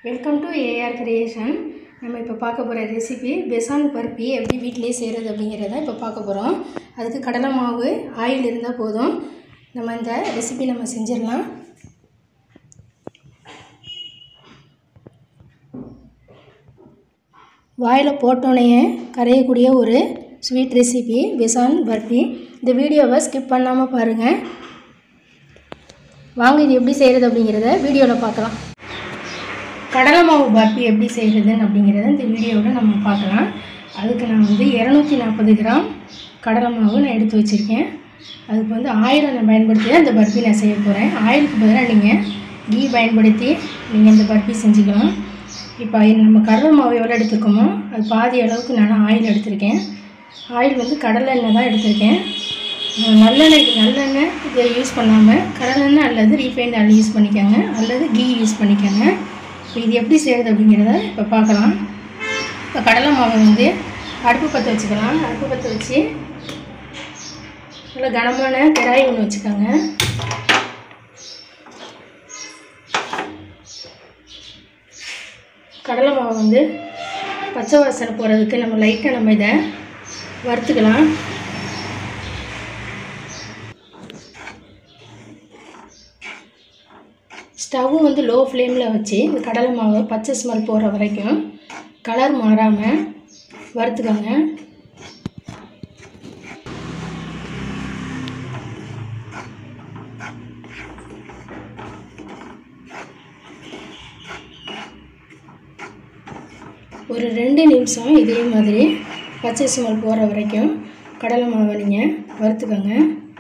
welcome to AR creation நம்ம இப்போ பார்க்க போகிற ரெசிபி பெசான் பருப்பி எப்படி வீட்டிலேயே செய்கிறது அப்படிங்கிறத இப்போ பார்க்க போகிறோம் அதுக்கு கடலை மாவு ஆயில் இருந்தால் போதும் நம்ம இந்த ரெசிபி நம்ம செஞ்சிடலாம் வாயில் போட்டோன்னே கரையக்கூடிய ஒரு ஸ்வீட் ரெசிபி பெசான் பர்ஃபி இந்த வீடியோவை ஸ்கிப் பண்ணாமல் பாருங்கள் வாங்க இது எப்படி செய்கிறது அப்படிங்கிறத வீடியோவில் பார்க்கலாம் கடலை மாவு பர்ஃபி எப்படி செய்கிறதுன்னு அப்படிங்கிறத இந்த வீடியோவில் நம்ம பார்க்கலாம் அதுக்கு நான் வந்து இரநூத்தி நாற்பது கிராம் கடலை மாவு நான் எடுத்து வச்சுருக்கேன் அதுக்கு வந்து ஆயிரம் நான் பயன்படுத்தி தான் இந்த பர்ஃபி நான் செய்ய போகிறேன் ஆயிலுக்கு பதிலாக நீங்கள் கீ பயன்படுத்தி நீங்கள் இந்த பர்ஃபி செஞ்சுக்கலாம் இப்போ நம்ம கடலை மாவு எவ்வளோ எடுத்துருக்கோமோ அது பாதி அளவுக்கு நான் ஆயில் எடுத்திருக்கேன் ஆயில் வந்து கடலை எண்ணெய் தான் எடுத்திருக்கேன் அஹ் நல்லெண்ணெய் நல்லெண்ணெய் இதை யூஸ் பண்ணாமல் கடலெண்ணெய் அல்லது ரீஃபைண்ட் ஆயில் யூஸ் பண்ணிக்கோங்க அல்லது கீ யூஸ் பண்ணிக்கோங்க இப்போ இது எப்படி செய்கிறது அப்படிங்கிறத இப்போ பார்க்கலாம் இப்போ கடலை மாவை வந்து அடுப்பு பற்ற வச்சுக்கலாம் அடுப்பு பற்ற வச்சு நல்லா கனமான கடாய் ஒன்று வச்சுக்கோங்க கடலை மாவை வந்து பச்சை வாசனை போகிறதுக்கு நம்ம லைட்டாக நம்ம இதை வறுத்துக்கலாம் ஸ்டவ் வந்து லோ ஃப்ளேமில் வச்சு இந்த கடலை மாவு பச்சை ஸ்மெல் போகிற வரைக்கும் கலர் மாறாமல் வறுத்துக்கோங்க ஒரு ரெண்டு நிமிஷம் இதே மாதிரி பச்சை ஸ்மெல் போகிற வரைக்கும் கடலை மாவை நீங்கள் வறுத்துக்கோங்க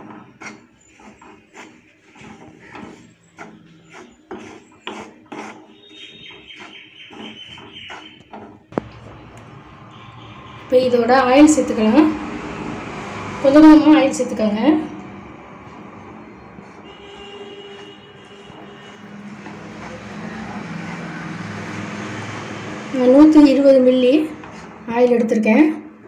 இப்போ இதோட ஆயில் சேர்த்துக்கலாம் கொஞ்சம் கொஞ்சமாக ஆயில் சேர்த்துக்கோங்க நான் நூற்றி இருபது மில்லி ஆயில் எடுத்திருக்கேன்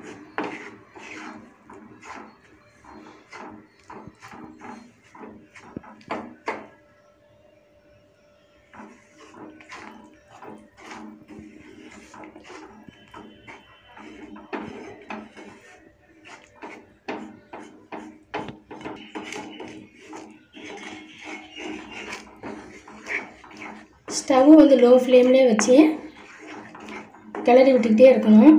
ஸ்டவ் வந்து லோ ஃப்ளேம்லேயே வச்சு கிளறி விட்டுக்கிட்டே இருக்கணும்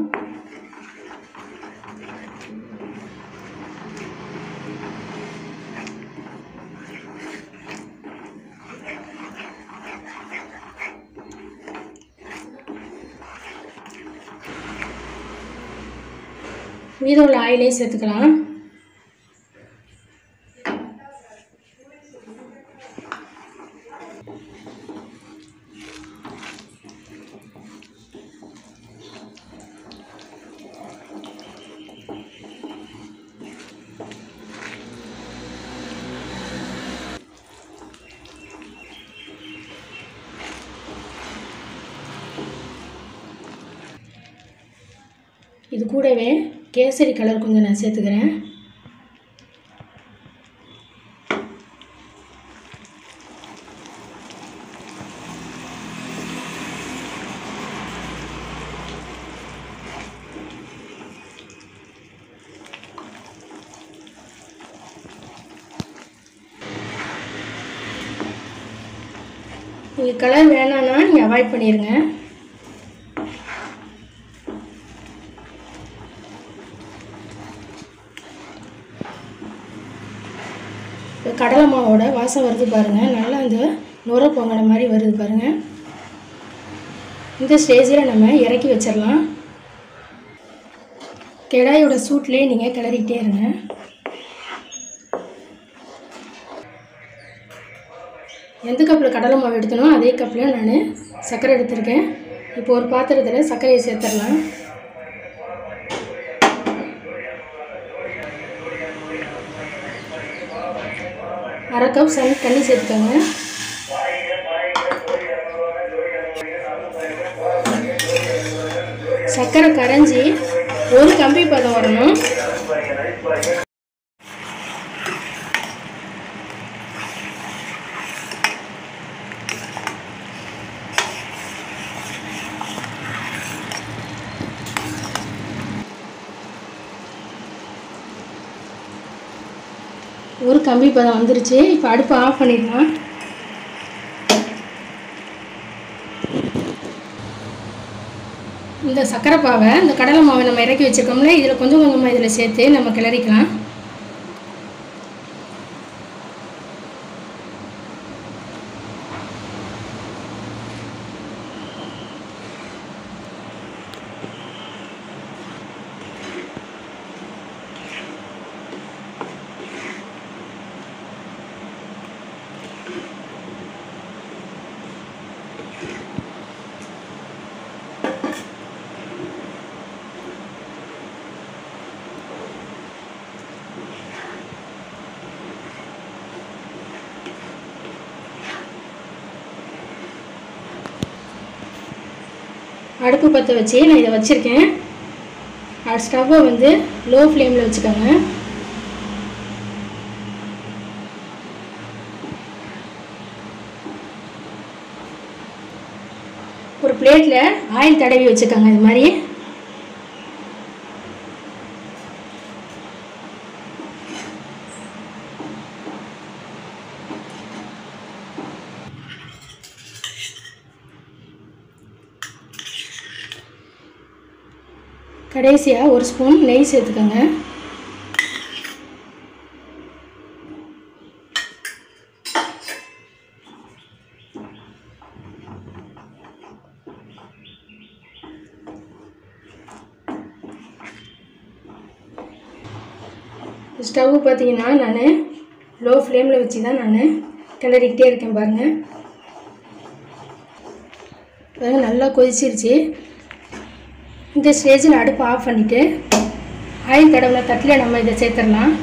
மீதம் உள்ள ஆயிலே சேர்த்துக்கலாம் இது கூடவே கேசரி கலர் கொஞ்சம் நான் சேர்த்துக்கிறேன் நீங்கள் கலர் வேணான்னா நீங்கள் அவாய்ட் பண்ணிடுங்க இந்த கடலை மாவோட வாசம் வருது பாருங்கள் நல்லா அந்த நுர பொங்கன மாதிரி வருது பாருங்கள் இந்த ஸ்டேஜில் நம்ம இறக்கி வச்சிடலாம் கெடாயோட சூட்லேயே நீங்கள் கிளறிக்கிட்டே இருங்க எந்த கப்பில் கடலை மாவு எடுத்தனோ அதே கப்பில் நான் சர்க்கரை எடுத்திருக்கேன் இப்போ ஒரு பாத்திரத்தில் சர்க்கரையை சேர்த்துடலாம் அரை கப் சன் தண்ணி சேர்த்துக்கோங்க சர்க்கரை கரைஞ்சி ஒரு கம்பி பதம் வரணும் ஒரு கம்பி பதம் வந்துருச்சு இப்போ அடுப்பை ஆஃப் பண்ணிடலாம் இந்த சர்க்கரை பாவை இந்த கடலை மாவை நம்ம இறக்கி வச்சுருக்கோம்ல இதில் கொஞ்சம் கொஞ்சமாக இதில் சேர்த்து நம்ம கிளறிக்கலாம் அடுப்பு பற்ற வச்சு நான் இதை வச்சுருக்கேன் ஸ்டவ்வை வந்து லோ ஃப்ளேமில் வச்சுக்கோங்க ஒரு பிளேட்டில் ஆயில் தடவி வச்சுக்கோங்க இது மாதிரி கடைசியாக ஒரு ஸ்பூன் நெய் சேர்த்துக்கோங்க ஸ்டவ் பார்த்தீங்கன்னா நான் லோ ஃப்ளேமில் வச்சு தான் நான் கிளறிக்கிட்டே இருக்கேன் பாருங்கள் பாருங்கள் நல்லா கொதிச்சிருச்சு இந்த ஸ்டேஜில் அடுப்பு ஆஃப் பண்ணிவிட்டு ஆயில் தடவை தட்டில் நம்ம இதை சேர்த்துடலாம்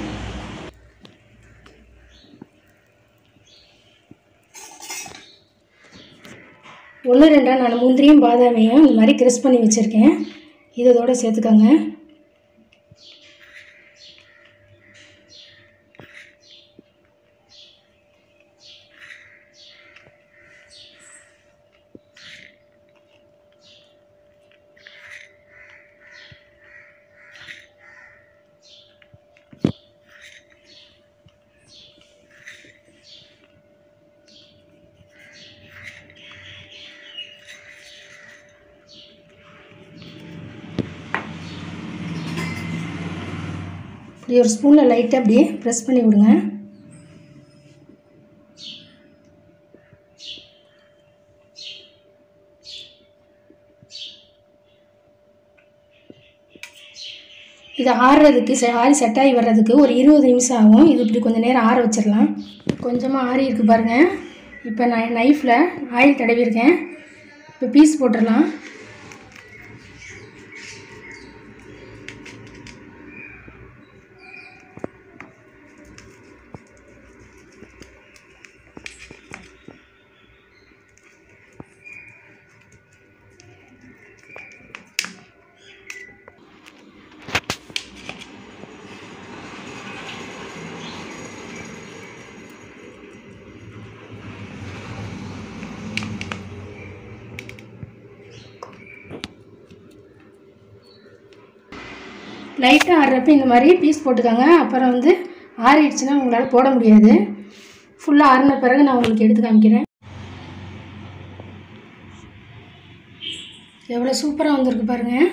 ஒன்று ரெண்டாக நான் முந்திரியும் பாதாமையும் இந்த மாதிரி கிறிஸ் பண்ணி வச்சுருக்கேன் இதோட சேர்த்துக்கோங்க இப்படி ஒரு ஸ்பூனில் லைட்டாக அப்படியே ப்ரெஸ் பண்ணி விடுங்க இது ஆறுறதுக்கு செ ஆறி செட்டாகி வர்றதுக்கு ஒரு இருபது நிமிஷம் ஆகும் இது இப்படி கொஞ்சம் நேரம் ஆற வச்சிடலாம் கொஞ்சமாக ஆறி இருக்கு பாருங்கள் இப்போ நான் நைஃப்பில் ஆயில் தடவிருக்கேன் இப்போ பீஸ் போட்டுடலாம் லைட்டாக ஆடுறப்ப இந்த மாதிரி பீஸ் போட்டுக்கோங்க அப்புறம் வந்து ஆறிடுச்சுன்னா உங்களால் போட முடியாது ஃபுல்லாக ஆறின பிறகு நான் உங்களுக்கு எடுத்து காமிக்கிறேன் எவ்வளோ சூப்பராக வந்திருக்கு பாருங்கள்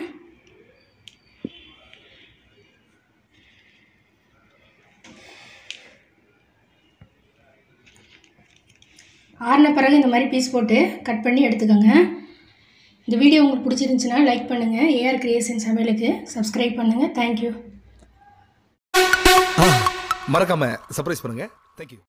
ஆறின பிறகு இந்த மாதிரி பீஸ் போட்டு கட் பண்ணி எடுத்துக்கோங்க இந்த வீடியோ உங்களுக்கு பிடிச்சிருந்துச்சுன்னா லைக் பண்ணுங்கள் ஏஆர் கிரியேஷன் சமையலுக்கு சப்ஸ்கிரைப் பண்ணுங்கள் தேங்க்யூ மறக்காம சர்ப்ரைஸ் பண்ணுங்க தேங்க்யூ